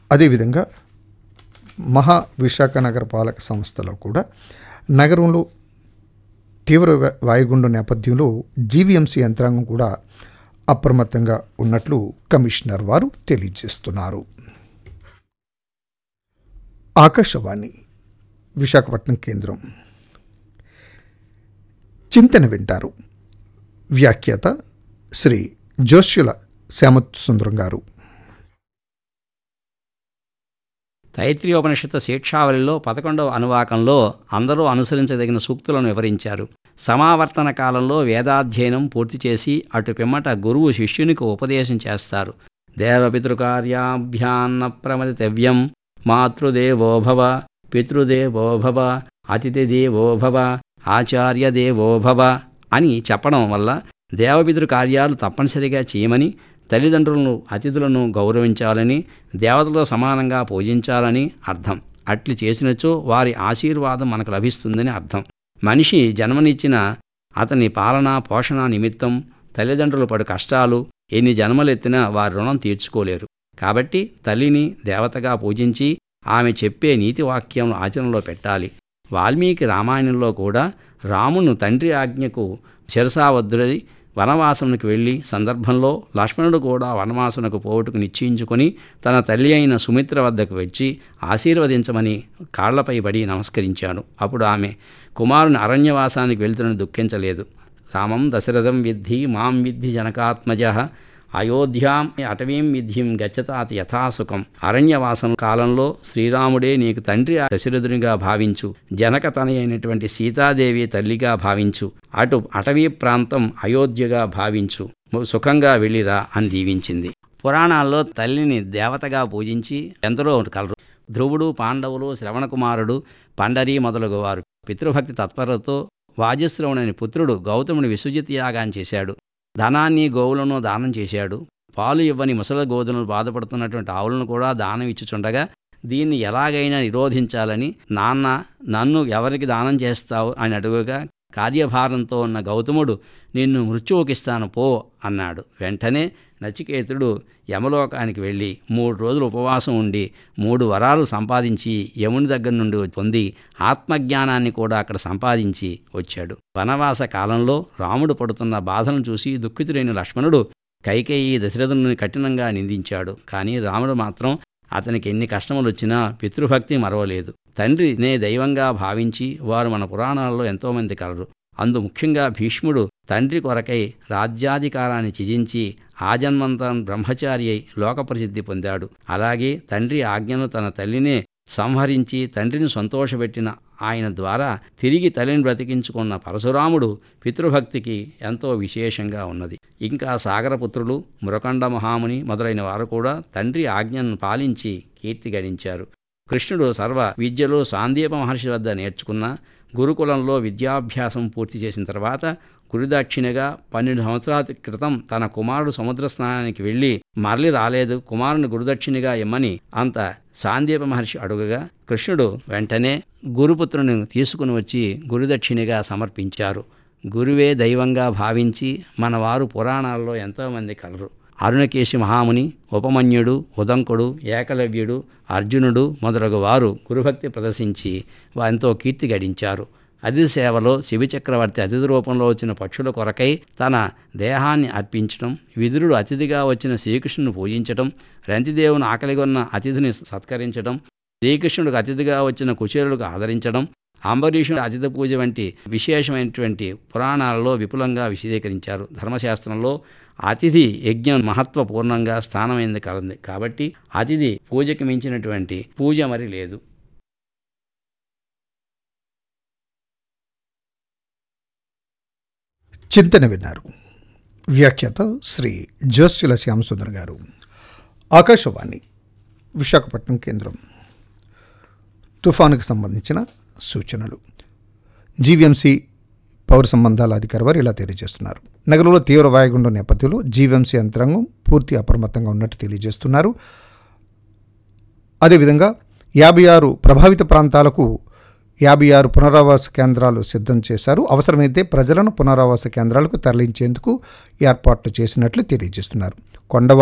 అదేవిధంగా మహా విశాఖ నగర పాలక సంస్థలో కూడా నగరంలో తీవ్ర వా- వాయుగుండం నేపథ్యంలో జీవీఎంసీ యంత్రాంగం కూడా అప్రమత్తంగా ఉన్నట్లు కమిషనర్ వారు తెలియజేస్తున్నారు ఆకాశవాణి విశాఖపట్నం కేంద్రం చింతన వింటారు వ్యాఖ్యాత శ్రీ జోష్యుల శ్యామత్ సుందరం గారు తైత్రీయోపనిషత్తు శిక్షావళిలో పదకొండవ అనువాకంలో అందరూ అనుసరించదగిన సూక్తులను వివరించారు సమావర్తన కాలంలో వేదాధ్యయనం పూర్తి చేసి అటు పిమ్మట గురువు శిష్యునికి ఉపదేశం చేస్తారు దేవపితృకార్యాభ్యాన్న ప్రమదితవ్యం మాతృదేవోభవ పితృదేవోభవ అతిథిదేవోభవ ఆచార్యదేవోభవ అని చెప్పడం వల్ల దేవపితృ కార్యాలు తప్పనిసరిగా చేయమని తల్లిదండ్రులను అతిథులను గౌరవించాలని దేవతలతో సమానంగా పూజించాలని అర్థం అట్లు చేసినచో వారి ఆశీర్వాదం మనకు లభిస్తుందని అర్థం మనిషి జన్మనిచ్చిన అతని పాలన పోషణ నిమిత్తం తల్లిదండ్రులు పడు కష్టాలు ఎన్ని జన్మలెత్తినా వారి రుణం తీర్చుకోలేరు కాబట్టి తల్లిని దేవతగా పూజించి ఆమె చెప్పే నీతి వాక్యం ఆచరణలో పెట్టాలి వాల్మీకి రామాయణంలో కూడా రామును తండ్రి ఆజ్ఞకు శిరసావద్దురై వనవాసమునకు వెళ్ళి సందర్భంలో లక్ష్మణుడు కూడా వనవాసమునకు పోవుటకు నిశ్చయించుకొని తన తల్లి అయిన సుమిత్ర వద్దకు వచ్చి ఆశీర్వదించమని కాళ్లపై పడి నమస్కరించాడు అప్పుడు ఆమె కుమారుని అరణ్యవాసానికి వెళ్తున్న దుఃఖించలేదు రామం దశరథం విద్ధి మాం విద్ధి జనకాత్మజ అయోధ్యాం అటవీం విద్ధిం గచ్చతాత్ యథాసుఖం అరణ్యవాసం కాలంలో శ్రీరాముడే నీకు తండ్రి దశరథునిగా భావించు జనక తనయైనటువంటి సీతాదేవి తల్లిగా భావించు అటు అటవీ ప్రాంతం అయోధ్యగా భావించు సుఖంగా వెళ్ళిరా అని దీవించింది పురాణాల్లో తల్లిని దేవతగా పూజించి ఎందరో కలరు ధ్రువుడు పాండవులు శ్రవణకుమారుడు పండరి మొదలగు వారు పితృభక్తి తత్పరతో వాజశ్రవణుని పుత్రుడు గౌతముని విశ్వజిత్ యాగాన్ని చేశాడు ధనాన్ని గోవులను దానం చేశాడు పాలు ఇవ్వని ముసల గోధులను బాధపడుతున్నటువంటి ఆవులను కూడా దానం ఇచ్చుచుండగా దీన్ని ఎలాగైనా నిరోధించాలని నాన్న నన్ను ఎవరికి దానం చేస్తావు అని అడుగుగా కార్యభారంతో ఉన్న గౌతముడు నిన్ను మృత్యువుకిస్తాను పో అన్నాడు వెంటనే నచికేతుడు యమలోకానికి వెళ్ళి మూడు రోజులు ఉపవాసం ఉండి మూడు వరాలు సంపాదించి యముని దగ్గర నుండి పొంది ఆత్మజ్ఞానాన్ని కూడా అక్కడ సంపాదించి వచ్చాడు వనవాస కాలంలో రాముడు పడుతున్న బాధను చూసి దుఃఖితుడైన లక్ష్మణుడు కైకేయి దశరథుని కఠినంగా నిందించాడు కానీ రాముడు మాత్రం అతనికి ఎన్ని కష్టములు వచ్చినా పితృభక్తి మరవలేదు తండ్రినే దైవంగా భావించి వారు మన పురాణాల్లో ఎంతోమంది కలరు అందు ముఖ్యంగా భీష్ముడు తండ్రి కొరకై రాజ్యాధికారాన్ని త్యజించి ఆజన్మంతం బ్రహ్మచారి అయి లోకప్రసిద్ధి పొందాడు అలాగే తండ్రి ఆజ్ఞను తన తల్లినే సంహరించి తండ్రిని సంతోషపెట్టిన ఆయన ద్వారా తిరిగి తల్లిని బ్రతికించుకున్న పరశురాముడు పితృభక్తికి ఎంతో విశేషంగా ఉన్నది ఇంకా సాగరపుత్రులు మృకండ మహాముని మొదలైన వారు కూడా తండ్రి ఆజ్ఞను పాలించి కీర్తి గడించారు కృష్ణుడు సర్వ విద్యలో సాందీప మహర్షి వద్ద నేర్చుకున్న గురుకులంలో విద్యాభ్యాసం పూర్తి చేసిన తర్వాత గురుదక్షిణగా పన్నెండు సంవత్సరాల క్రితం తన కుమారుడు సముద్ర స్నానానికి వెళ్ళి మరలి రాలేదు కుమారుని గురుదక్షిణగా ఇమ్మని అంత సాందీప మహర్షి అడుగగా కృష్ణుడు వెంటనే గురుపుత్రుని తీసుకుని వచ్చి గురుదక్షిణగా సమర్పించారు గురువే దైవంగా భావించి మన వారు పురాణాల్లో ఎంతోమంది కలరు అరుణకేశి మహాముని ఉపమన్యుడు ఉదంకుడు ఏకలవ్యుడు అర్జునుడు మొదలగు వారు గురుభక్తి ప్రదర్శించి ఎంతో కీర్తి గడించారు అతిథి సేవలో శివచక్రవర్తి అతిథి రూపంలో వచ్చిన పక్షుల కొరకై తన దేహాన్ని అర్పించడం విదురుడు అతిథిగా వచ్చిన శ్రీకృష్ణుని పూజించడం రంతిదేవుని ఆకలిగొన్న అతిథిని సత్కరించడం శ్రీకృష్ణుడికి అతిథిగా వచ్చిన కుచేరులకు ఆదరించడం అంబరీషుడు అతిథి పూజ వంటి విశేషమైనటువంటి పురాణాలలో విపులంగా విశదీకరించారు ధర్మశాస్త్రంలో అతిథి యజ్ఞం మహత్వపూర్ణంగా స్థానమైంది కలది కాబట్టి అతిథి పూజకి మించినటువంటి పూజ మరి లేదు చింతన విన్నారు వ్యాఖ్యాత శ్రీ జోస్యుల శ్యామసుందర్ గారు ఆకాశవాణి విశాఖపట్నం కేంద్రం తుఫానుకు సంబంధించిన సూచనలు జీవీఎంసీ పౌర సంబంధాల అధికారి వారు ఇలా తెలియజేస్తున్నారు నగరంలో తీవ్ర వాయుగుండం నేపథ్యంలో జీవీఎంసీ యంత్రాంగం పూర్తి అప్రమత్తంగా ఉన్నట్టు తెలియజేస్తున్నారు అదేవిధంగా యాభై ఆరు ప్రభావిత ప్రాంతాలకు యాభై ఆరు పునరావాస కేంద్రాలు సిద్ధం చేశారు అవసరమైతే ప్రజలను పునరావాస కేంద్రాలకు తరలించేందుకు ఏర్పాట్లు చేసినట్లు తెలియజేస్తున్నారు కొండవ